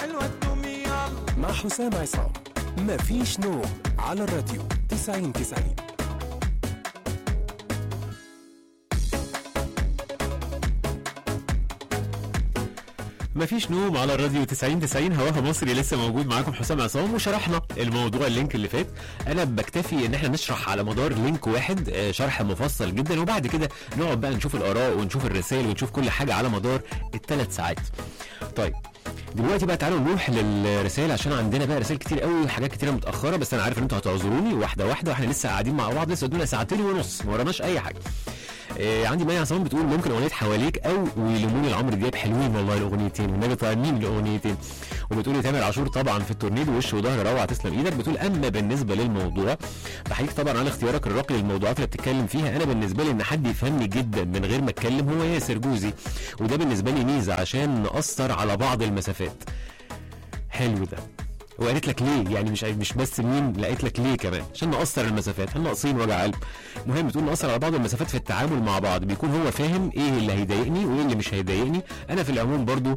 حلوة تدوم يلا مع حسام عصام مفيش نوم على الراديو 90 90 مفيش نوم على الراديو 90 90 هواها مصري لسه موجود معاكم حسام عصام وشرحنا الموضوع اللينك اللي فات انا بكتفي ان احنا نشرح على مدار لينك واحد آه، شرح مفصل جدا وبعد كده نقعد بقى نشوف الاراء ونشوف الرسائل ونشوف كل حاجه على مدار الثلاث ساعات طيب دلوقتي بقى تعالوا نروح للرسائل عشان عندنا بقى رسائل كتير قوي وحاجات كتيره متاخره بس انا عارف ان انتوا هتعذروني واحده واحده واحنا لسه قاعدين مع بعض لسه قدامنا ساعتين ونص ما وراناش اي حاجه آه عندي مي عصام بتقول ممكن اغنيه حواليك او ويلوموني العمر دياب حلوين والله الاغنيتين والنبي طعمين الاغنيتين وبتقولي تامر عاشور طبعا في التورنيدو وش وظهر روعه تسلم ايدك بتقول اما بالنسبه للموضوع بحييك طبعا على اختيارك الراقي للموضوعات اللي بتتكلم فيها انا بالنسبه لي ان حد يفهمني جدا من غير ما اتكلم هو ياسر جوزي وده بالنسبه لي ميزه عشان نقصر على بعض المسافات حلو ده وقالت لك ليه يعني مش مش بس مين لقيت لك ليه كمان عشان نقصر المسافات احنا ناقصين وجع قلب المهم بتقول نقصر على بعض المسافات في التعامل مع بعض بيكون هو فاهم ايه اللي هيضايقني وايه اللي مش هيضايقني انا في العموم برضو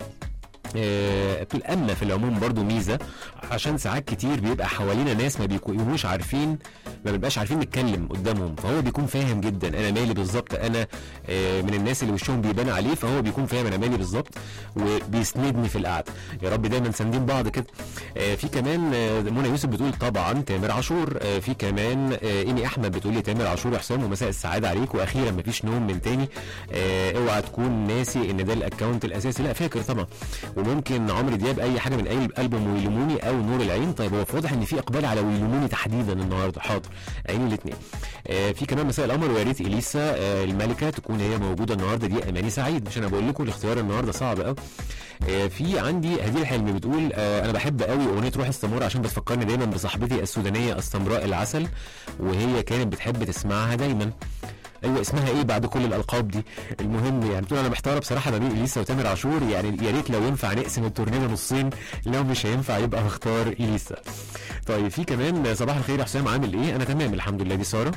آه، بتقول اما في العموم برضو ميزه عشان ساعات كتير بيبقى حوالينا ناس ما بيكونوش عارفين ما بنبقاش عارفين نتكلم قدامهم فهو بيكون فاهم جدا انا مالي بالظبط انا آه، من الناس اللي وشهم بيبان عليه فهو بيكون فاهم انا مالي بالظبط وبيسندني في القعده يا رب دايما ساندين بعض كده آه، في كمان آه، منى يوسف بتقول طبعا تامر عاشور آه، في كمان آه، ايمي احمد بتقول لي تامر عاشور وحسام ومساء السعاده عليك واخيرا مفيش نوم من تاني آه، اوعى تكون ناسي ان ده الاكونت الاساسي لا فاكر طبعا وممكن عمرو دياب اي حاجه من اي البوم ويلوموني او نور العين طيب هو واضح ان في اقبال على ويلوموني تحديدا النهارده حاضر عيني الاثنين آه في كمان مساء القمر ويا ريت اليسا آه الملكه تكون هي موجوده النهارده دي اماني سعيد مش انا بقول لكم الاختيار النهارده صعب قوي آه في عندي هدير حلمي بتقول آه انا بحب قوي اغنيه روح السمور عشان بتفكرني دايما بصاحبتي السودانيه السمراء العسل وهي كانت بتحب تسمعها دايما ايوه اسمها ايه بعد كل الالقاب دي المهم يعني بتقول انا محتاره بصراحه ما بين اليسا وتامر عاشور يعني يا ريت لو ينفع نقسم التورنيدو نصين لو مش هينفع يبقى هختار اليسا طيب في كمان صباح الخير يا حسام عامل ايه انا تمام الحمد لله دي ساره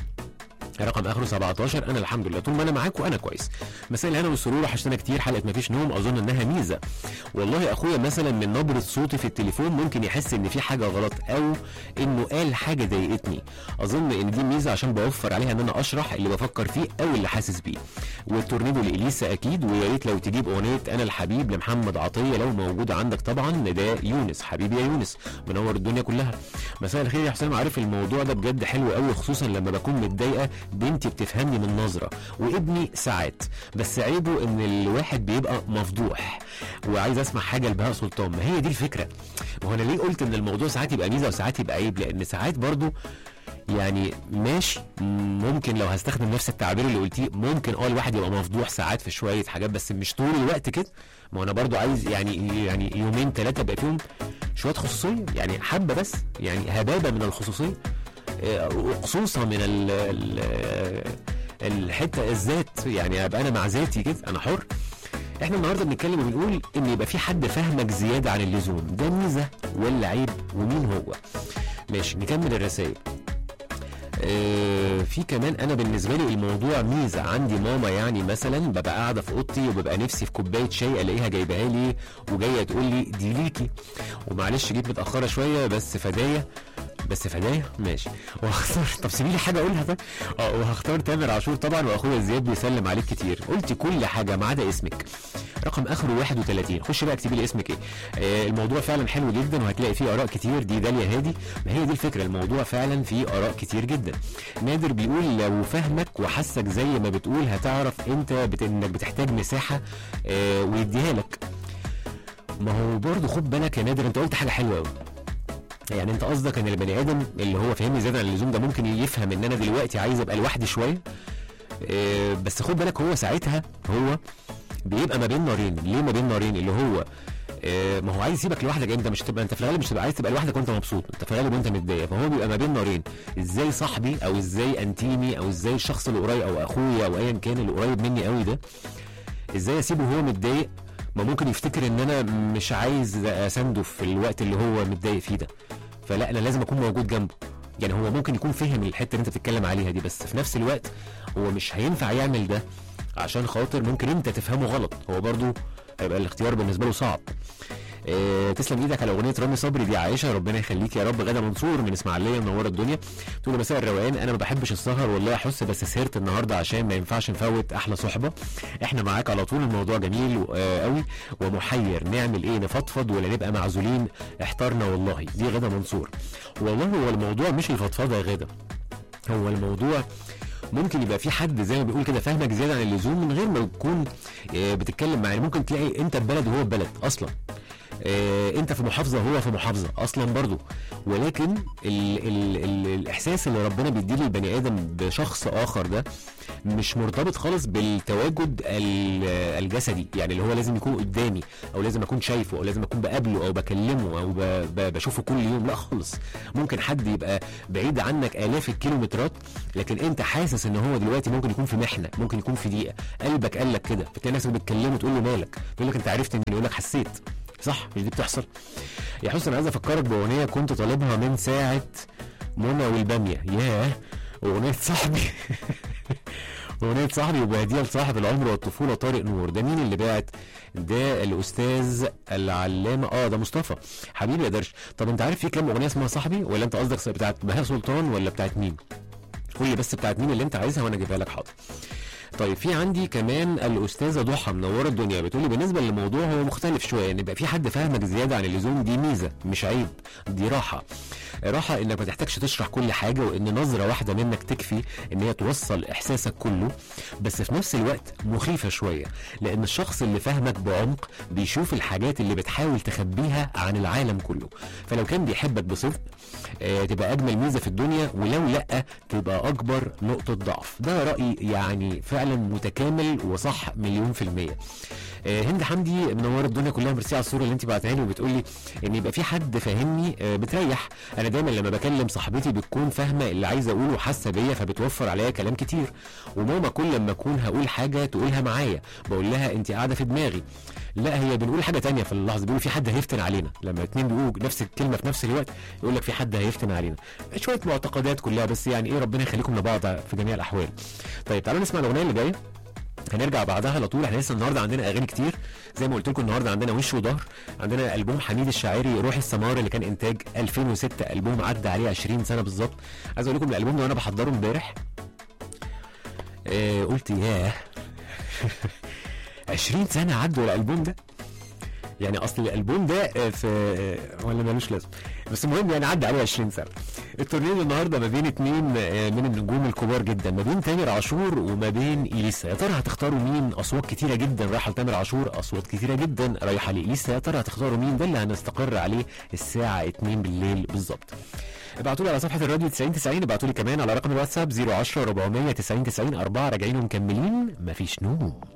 رقم اخره 17 انا الحمد لله طول ما انا معاك وانا كويس مساء الهنا والسرور وحشتنا كتير حلقه مفيش نوم اظن انها ميزه والله اخويا مثلا من نبره صوتي في التليفون ممكن يحس ان في حاجه غلط او انه قال حاجه ضايقتني اظن ان دي ميزه عشان بوفر عليها ان انا اشرح اللي بفكر فيه او اللي حاسس بيه والتورنيدو لاليسا اكيد ويا ريت لو تجيب اغنيه انا الحبيب لمحمد عطيه لو موجوده عندك طبعا ده يونس حبيبي يا يونس منور الدنيا كلها مساء الخير يا حسام عارف الموضوع ده بجد حلو قوي خصوصا لما بكون متضايقه بنتي بتفهمني من نظره وابني ساعات بس عيبه ان الواحد بيبقى مفضوح وعايز اسمع حاجه لبهاء سلطان ما هي دي الفكره ما هو انا ليه قلت ان الموضوع ساعات يبقى ميزه وساعات يبقى عيب لان ساعات برضو يعني ماشي ممكن لو هستخدم نفس التعبير اللي قلتيه ممكن اه الواحد يبقى مفضوح ساعات في شويه حاجات بس مش طول الوقت كده ما هو انا برضو عايز يعني يعني يومين ثلاثه يبقى فيهم شويه خصوصيه يعني حبه بس يعني هبابه من الخصوصيه آه، قصوصه من ال ال الحته الذات يعني ابقى انا مع ذاتي كده انا حر احنا النهارده بنتكلم وبنقول ان يبقى في حد فاهمك زياده عن اللزوم ده ميزه ولا عيب ومين هو ماشي نكمل الرسائل آه، في كمان انا بالنسبه لي الموضوع ميزه عندي ماما يعني مثلا ببقى قاعده في اوضتي وببقى نفسي في كوبايه شاي الاقيها جايبها لي وجايه تقول لي دي ليكي ومعلش جيت متاخره شويه بس فدايه بس فدايه ماشي وهختار طب سيبي لي حاجه اقولها طيب اه وهختار تامر عاشور طبعا واخويا زياد بيسلم عليك كتير قلت كل حاجه ما عدا اسمك رقم اخره 31 خش بقى اكتبي لي اسمك ايه آه الموضوع فعلا حلو جدا وهتلاقي فيه اراء كتير دي داليا هادي ما هي دي الفكره الموضوع فعلا فيه اراء كتير جدا نادر بيقول لو فهمك وحسك زي ما بتقول هتعرف انت بت... انك بتحتاج مساحه آه ويديها لك ما هو برضه خد بالك يا نادر انت قلت حاجه حلوه قوي يعني انت قصدك ان البني ادم اللي هو فاهمني زياده عن اللزوم ده ممكن يفهم ان انا دلوقتي عايز ابقى لوحدي شويه آه، بس خد بالك هو ساعتها هو بيبقى ما بين نارين ليه ما بين نارين اللي هو آه، ما هو عايز يسيبك لوحدك انت مش تبقى انت في الغالب مش تبقى عايز تبقى لوحدك وانت مبسوط انت في الغالب وانت متضايق فهو بيبقى ما بين نارين ازاي صاحبي او ازاي انتيمي او ازاي الشخص اللي قريب او اخويا او ايا كان اللي قريب مني قوي ده ازاي اسيبه وهو متضايق ما ممكن يفتكر ان انا مش عايز اسنده في الوقت اللي هو متضايق فيه ده فلا انا لازم اكون موجود جنبه يعني هو ممكن يكون فهم الحته اللي انت بتتكلم عليها دي بس في نفس الوقت هو مش هينفع يعمل ده عشان خاطر ممكن انت تفهمه غلط هو برضو هيبقى الاختيار بالنسبه له صعب آه تسلم ايدك على اغنيه رامي صبري دي عائشه ربنا يخليك يا رب غدا منصور من اسماعيليه منوره الدنيا تقول مساء الروقان انا ما بحبش السهر والله احس بس سهرت النهارده عشان ما ينفعش نفوت احلى صحبه احنا معاك على طول الموضوع جميل آه قوي ومحير نعمل ايه نفضفض ولا نبقى معزولين احترنا والله دي غدا منصور والله هو الموضوع مش الفضفضه يا غدا هو الموضوع ممكن يبقى في حد زي ما بيقول كده فاهمك زياده عن اللزوم من غير ما تكون آه، بتتكلم معاه ممكن تلاقي انت في بلد وهو في بلد اصلا آه، انت في محافظه وهو في محافظه اصلا برضو ولكن ال ال ال الاحساس اللي ربنا بيديه للبني ادم بشخص اخر ده مش مرتبط خالص بالتواجد ال- الجسدي يعني اللي هو لازم يكون قدامي او لازم اكون شايفه او لازم اكون بقابله او بكلمه او ب- ب- بشوفه كل يوم لا خالص ممكن حد يبقى بعيد عنك الاف الكيلومترات لكن انت حاسس ان هو دلوقتي ممكن يكون في محنه ممكن يكون في ضيقه قلبك قال لك كده فتلاقي ناس بتكلمه تقول له مالك تقول لك انت عرفت منين يقول لك حسيت صح مش دي بتحصل يا حسن انا عايز افكرك باغنيه كنت طالبها من ساعه منى والباميه ياه اغنيه صاحبي اغنيه صاحبي وبهديه لصاحب العمر والطفوله طارق نور ده مين اللي باعت ده الاستاذ العلامه اه ده مصطفى حبيبي يا درش طب انت عارف في كام اغنيه اسمها صاحبي ولا انت قصدك بتاعت بهاء سلطان ولا بتاعت مين قول لي بس بتاعت مين اللي انت عايزها وانا اجيبها لك حاضر طيب في عندي كمان الاستاذه ضحى منوره الدنيا بتقولي بالنسبه للموضوع هو مختلف شويه ان يبقى في حد فاهمك زياده عن اللزوم دي ميزه مش عيب دي راحه راحه انك ما تحتاجش تشرح كل حاجه وان نظره واحده منك تكفي ان هي توصل احساسك كله بس في نفس الوقت مخيفه شويه لان الشخص اللي فاهمك بعمق بيشوف الحاجات اللي بتحاول تخبيها عن العالم كله فلو كان بيحبك بصدق آه تبقى اجمل ميزه في الدنيا ولو لا تبقى اكبر نقطه ضعف ده رايي يعني فعلا متكامل وصح مليون في الميه آه هند حمدي منوره الدنيا كلها ميرسي على الصوره اللي انت بعتها لي وبتقول لي ان يبقى في حد فاهمني آه بتريح انا دايما لما بكلم صاحبتي بتكون فاهمه اللي عايز اقوله وحاسه بيا فبتوفر عليا كلام كتير وماما كل لما اكون هقول حاجه تقولها معايا بقول لها انت قاعده في دماغي لا هي بنقول حاجه تانية في اللحظه بيقولوا في حد هيفتن علينا لما اتنين بيقولوا نفس الكلمه في نفس الوقت يقول لك في حد هيفتن علينا شويه معتقدات كلها بس يعني ايه ربنا يخليكم لبعض في جميع الاحوال طيب تعالوا نسمع الاغنيه اللي جايه هنرجع بعدها على طول احنا لسه النهارده عندنا اغاني كتير زي ما قلت لكم النهارده عندنا وش وظهر عندنا البوم حميد الشاعري روح السمار اللي كان انتاج 2006 البوم عدى عليه 20 سنه بالظبط عايز اقول لكم الالبوم ده وانا بحضره امبارح آه قلت ياه 20 سنه عدوا الالبوم ده يعني اصل الالبوم ده آه، في آه، ولا ملوش لازمه بس المهم يعني عدى عليه 20 سنه التورنيدو النهارده ما بين اتنين آه، من النجوم الكبار جدا ما بين تامر عاشور وما بين اليسا يا ترى هتختاروا مين اصوات كتيره جدا رايحه لتامر عاشور اصوات كتيره جدا رايحه لاليسا يا ترى هتختاروا مين ده اللي هنستقر عليه الساعه 2 بالليل بالظبط ابعتوا لي على صفحه الراديو 90 90 ابعتوا لي كمان على رقم الواتساب 010 490 90 4 راجعين ومكملين مفيش نوم